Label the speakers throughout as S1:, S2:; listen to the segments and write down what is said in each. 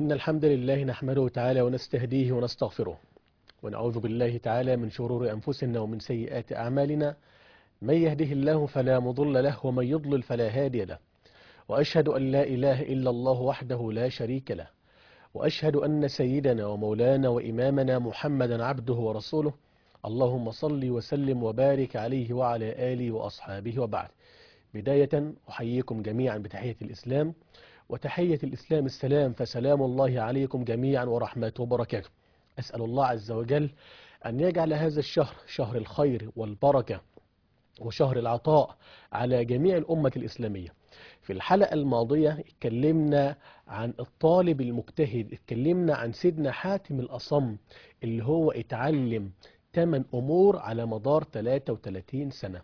S1: إن الحمد لله نحمده تعالى ونستهديه ونستغفره ونعوذ بالله تعالى من شرور أنفسنا ومن سيئات أعمالنا من يهده الله فلا مضل له ومن يضلل فلا هادي له وأشهد أن لا إله إلا الله وحده لا شريك له وأشهد أن سيدنا ومولانا وإمامنا محمدا عبده ورسوله اللهم صل وسلم وبارك عليه وعلى آله وأصحابه وبعد بداية أحييكم جميعا بتحية الإسلام وتحية الإسلام السلام فسلام الله عليكم جميعا ورحمته وبركاته أسأل الله عز وجل أن يجعل هذا الشهر شهر الخير والبركة وشهر العطاء على جميع الأمة الإسلامية في الحلقة الماضية اتكلمنا عن الطالب المجتهد اتكلمنا عن سيدنا حاتم الأصم اللي هو اتعلم 8 أمور على مدار 33 سنة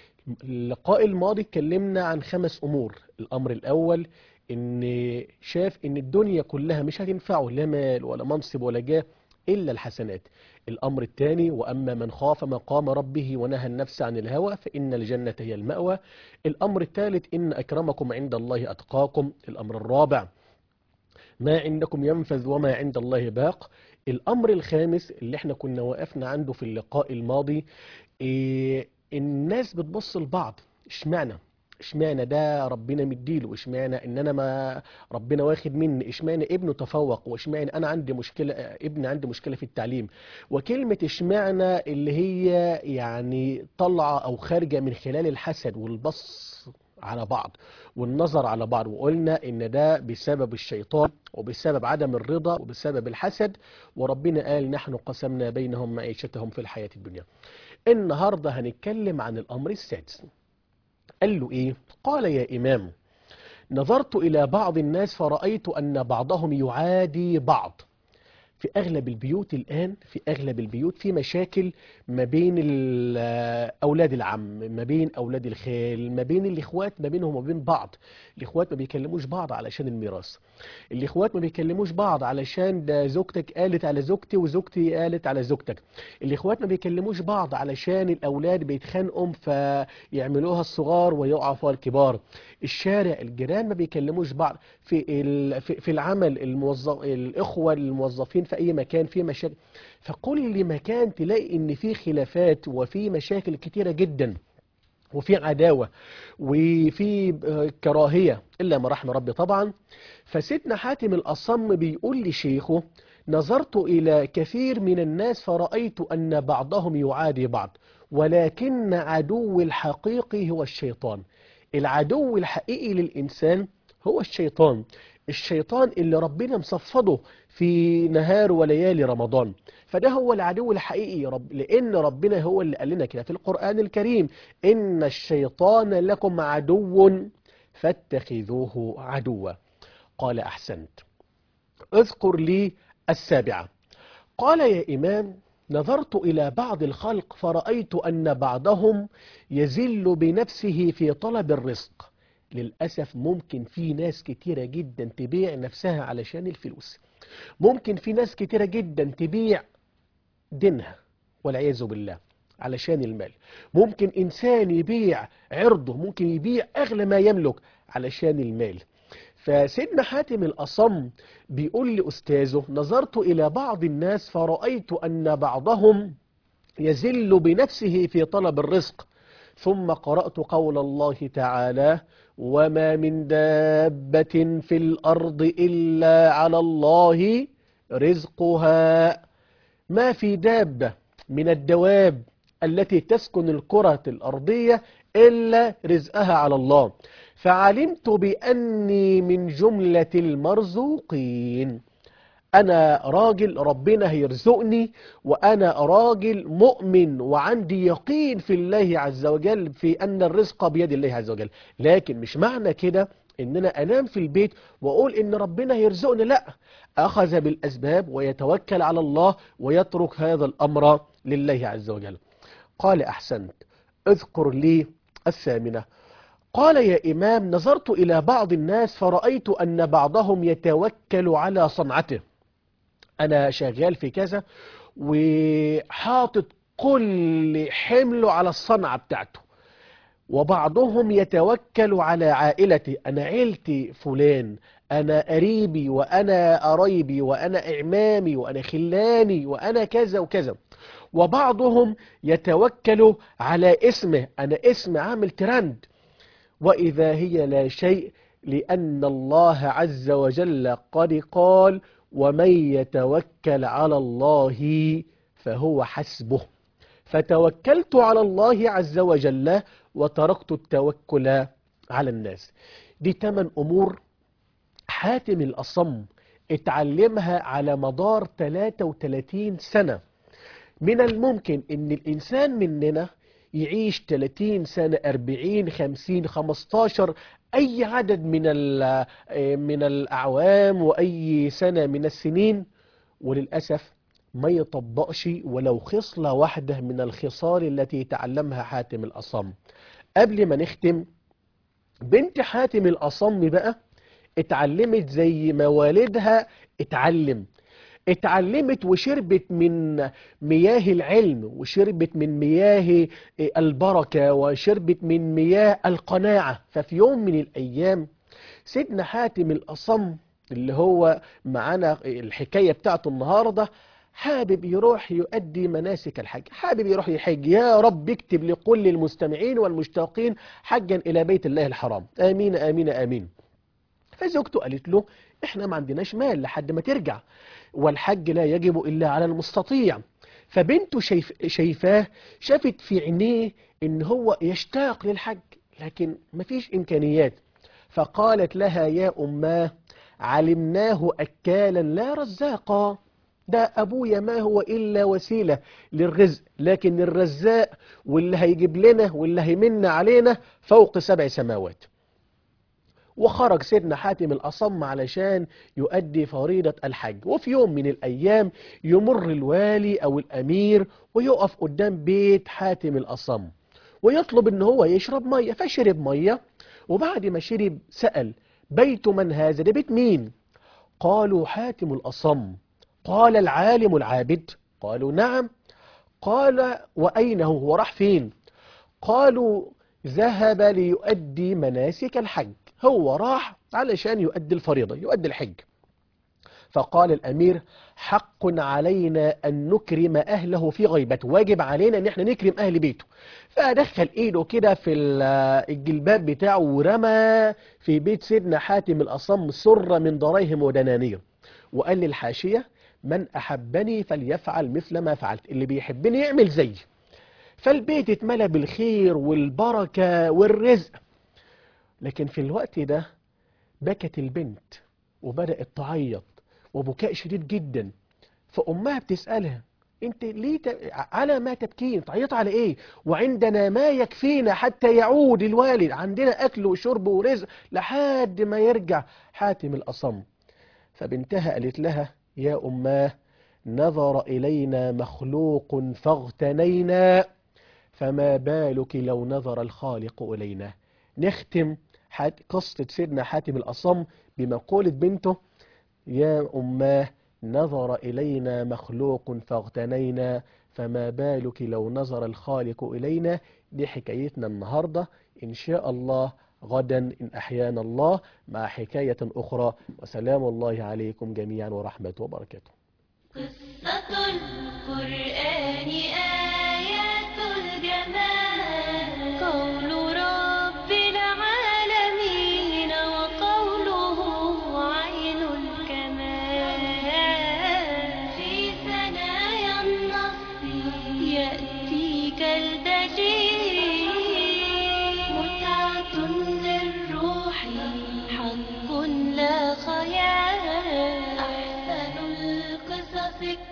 S1: اللقاء الماضي اتكلمنا عن خمس أمور الأمر الأول ان شاف ان الدنيا كلها مش هتنفعه لا مال ولا منصب ولا جاه إلا الحسنات الأمر الثاني وأما من خاف مقام ربه ونهى النفس عن الهوى فإن الجنة هي المأوى الأمر الثالث إن أكرمكم عند الله أتقاكم الأمر الرابع ما عندكم ينفذ وما عند الله باق الأمر الخامس اللي احنا كنا وقفنا عنده في اللقاء الماضي إيه الناس بتبص لبعض اشمعنى اشمعنى ده ربنا مديله اشمعنى ان انا ما ربنا واخد مني اشمعنى ابنه تفوق واشمعنى انا عندي مشكله ابني عندي مشكله في التعليم وكلمه اشمعنى اللي هي يعني طالعه او خارجه من خلال الحسد والبص على بعض والنظر على بعض وقلنا ان ده بسبب الشيطان وبسبب عدم الرضا وبسبب الحسد وربنا قال نحن قسمنا بينهم معيشتهم في الحياه الدنيا النهارده هنتكلم عن الامر السادس قال له ايه قال يا امام نظرت الى بعض الناس فرأيت ان بعضهم يعادي بعض في اغلب البيوت الان في اغلب البيوت في مشاكل ما بين اولاد العم ما بين اولاد الخال ما بين الاخوات ما بينهم وبين بعض الاخوات ما بيكلموش بعض علشان الميراث الاخوات ما بيكلموش بعض علشان ده زوجتك قالت على زوجتي وزوجتي قالت على زوجتك الاخوات ما بيكلموش بعض علشان الاولاد بيتخانقوا فيعملوها الصغار ويقعوا فيها الكبار الشارع الجيران ما بيكلموش بعض في في العمل الموظف الاخوه الموظفين في اي مكان في مشاكل فكل مكان تلاقي ان في خلافات وفي مشاكل كتيره جدا وفي عداوه وفي كراهيه الا ما رحم ربي طبعا فسيدنا حاتم الاصم بيقول لشيخه نظرت الى كثير من الناس فرايت ان بعضهم يعادي بعض ولكن عدو الحقيقي هو الشيطان العدو الحقيقي للانسان هو الشيطان الشيطان اللي ربنا مصفده في نهار وليالي رمضان فده هو العدو الحقيقي رب لأن ربنا هو اللي قال لنا كده في القرآن الكريم إن الشيطان لكم عدو فاتخذوه عدوا قال أحسنت اذكر لي السابعة قال يا إمام نظرت إلى بعض الخلق فرأيت أن بعضهم يزل بنفسه في طلب الرزق للأسف ممكن في ناس كتيرة جدا تبيع نفسها علشان الفلوس ممكن في ناس كتيرة جدا تبيع دينها والعياذ بالله علشان المال ممكن إنسان يبيع عرضه ممكن يبيع أغلى ما يملك علشان المال فسيدنا حاتم الأصم بيقول لأستاذه نظرت إلى بعض الناس فرأيت أن بعضهم يزل بنفسه في طلب الرزق ثم قرأت قول الله تعالى وما من دابة في الأرض إلا على الله رزقها ما في دابة من الدواب التي تسكن الكرة الأرضية إلا رزقها على الله فعلمت بأني من جملة المرزوقين أنا راجل ربنا هيرزقني وأنا راجل مؤمن وعندي يقين في الله عز وجل في أن الرزق بيد الله عز وجل لكن مش معنى كده ان انا انام في البيت واقول ان ربنا يرزقني لا اخذ بالاسباب ويتوكل على الله ويترك هذا الامر لله عز وجل قال احسنت اذكر لي الثامنة قال يا امام نظرت الى بعض الناس فرأيت ان بعضهم يتوكل على صنعته انا شغال في كذا وحاطط كل حمله على الصنعة بتاعته وبعضهم يتوكل على عائلتي أنا عيلتي فلان أنا قريبي وأنا قرايبي وأنا إعمامي وأنا خلاني وأنا كذا وكذا وبعضهم يتوكل على اسمه أنا اسم عامل ترند وإذا هي لا شيء لأن الله عز وجل قد قال ومن يتوكل على الله فهو حسبه فتوكلت على الله عز وجل وتركت التوكل على الناس دي تمن أمور حاتم الأصم اتعلمها على مدار 33 سنة من الممكن ان الانسان مننا يعيش 30 سنة 40 50 15 اي عدد من من الاعوام واي سنة من السنين وللأسف ما يطبقش ولو خصلة واحدة من الخصال التي تعلمها حاتم الأصم قبل ما نختم بنت حاتم الأصم بقى اتعلمت زي ما والدها اتعلم اتعلمت وشربت من مياه العلم وشربت من مياه البركة وشربت من مياه القناعة ففي يوم من الأيام سيدنا حاتم الأصم اللي هو معانا الحكاية بتاعته النهاردة حابب يروح يؤدي مناسك الحج حابب يروح يحج يا رب اكتب لكل المستمعين والمشتاقين حجا إلى بيت الله الحرام آمين آمين آمين فزوجته قالت له احنا ما عندناش مال لحد ما ترجع والحج لا يجب إلا على المستطيع فبنته شايف شايفاه شافت في عينيه ان هو يشتاق للحج لكن مفيش إمكانيات فقالت لها يا أماه علمناه أكالا لا رزاقا ده أبويا ما هو إلا وسيلة للرزق لكن الرزاق واللي هيجيب لنا واللي هيمن علينا فوق سبع سماوات وخرج سيدنا حاتم الأصم علشان يؤدي فريضة الحج وفي يوم من الأيام يمر الوالي أو الأمير ويقف قدام بيت حاتم الأصم ويطلب ان هو يشرب مية فشرب مية وبعد ما شرب سأل بيت من هذا ده بيت مين قالوا حاتم الأصم قال العالم العابد قالوا نعم قال وأين هو هو راح فين قالوا ذهب ليؤدي مناسك الحج هو راح علشان يؤدي الفريضة يؤدي الحج فقال الأمير حق علينا أن نكرم أهله في غيبته واجب علينا أن احنا نكرم أهل بيته فدخل إيده كده في الجلباب بتاعه ورمى في بيت سيدنا حاتم الأصم سرة من دراهم ودنانير وقال للحاشية من أحبني فليفعل مثل ما فعلت اللي بيحبني يعمل زي فالبيت اتملى بالخير والبركة والرزق لكن في الوقت ده بكت البنت وبدأت تعيط وبكاء شديد جدا فأمها بتسألها انت ليه ت... على ما تبكين تعيط على ايه وعندنا ما يكفينا حتى يعود الوالد عندنا اكل وشرب ورزق لحد ما يرجع حاتم الأصم فبنتها قالت لها يا أماه نظر إلينا مخلوق فاغتنينا فما بالك لو نظر الخالق إلينا نختم قصة سيدنا حاتم الأصم بمقولة بنته يا أماه نظر إلينا مخلوق فاغتنينا فما بالك لو نظر الخالق إلينا دي حكايتنا النهاردة إن شاء الله غدا إن أحيانا الله مع حكاية أخرى وسلام الله عليكم جميعا ورحمة وبركاته
S2: قصة القرآن آيات الجمال قول رب العالمين وقوله عين الكمال في ثنايا النص يأتيك الدجيل متعة للروح حق لا خيال أحسن القصص